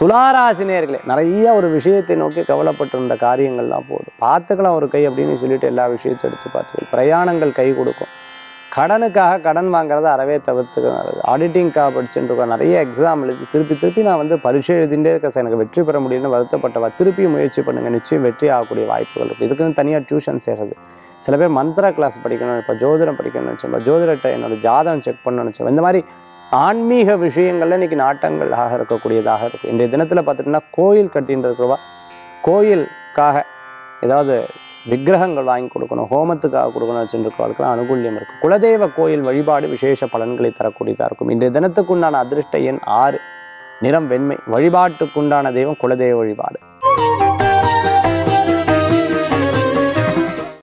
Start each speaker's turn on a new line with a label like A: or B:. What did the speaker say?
A: துளாராசினியர்களே நிறைய ஒரு விஷயத்தை நோக்கி கவலைப்பட்டிருந்த காரியங்கள்லாம் போதும் பார்த்துக்கலாம் ஒரு கை அப்படின்னு சொல்லிட்டு எல்லா விஷயத்தையும் எடுத்து பார்த்துக்கலாம் பிரயாணங்கள் கை கொடுக்கும் கடனுக்காக கடன் வாங்குறத அறவே தவிர்த்துக்கிறது ஆடிட்டிங்காக படிச்சுட்டு இருக்கோம் நிறைய எக்ஸாம் எழுதி திருப்பி திருப்பி நான் வந்து பரீட்சை எழுதிட்டே இருக்க சார் எனக்கு வெற்றி பெற முடியும்னு வருத்தப்பட்டவா திருப்பி முயற்சி பண்ணுங்க நிச்சயம் வெற்றி ஆகக்கூடிய வாய்ப்புகள் இருக்குது இதுக்குன்னு தனியாக டியூஷன் சேர்றது சில பேர் மந்த்ரா கிளாஸ் படிக்கணும் இப்போ ஜோதிடம் படிக்கணும்னு நினச்சோம் ஜோதிடத்தை என்னோட ஜாதகம் செக் பண்ணணும்னு நினச்சோம் இந்த மாதிரி ஆன்மீக விஷயங்கள்ல இன்னைக்கு நாட்டங்களாக இருக்கக்கூடியதாக இருக்கும் இன்றைய தினத்தில் பார்த்துட்டோம்னா கோயில் கட்டின்னு இருக்கிறவா கோயிலுக்காக ஏதாவது விக்கிரகங்கள் வாங்கி கொடுக்கணும் ஹோமத்துக்காக கொடுக்கணும் வச்சுருக்கவர்களுக்கு அனுகூல்யம் இருக்கும் குலதெய்வ கோயில் வழிபாடு விசேஷ பலன்களை தரக்கூடியதாக இருக்கும் இன்றைய தினத்துக்குண்டான அதிர்ஷ்ட எண் ஆறு நிறம் வெண்மை வழிபாட்டுக்குண்டான தெய்வம் குலதெய்வ வழிபாடு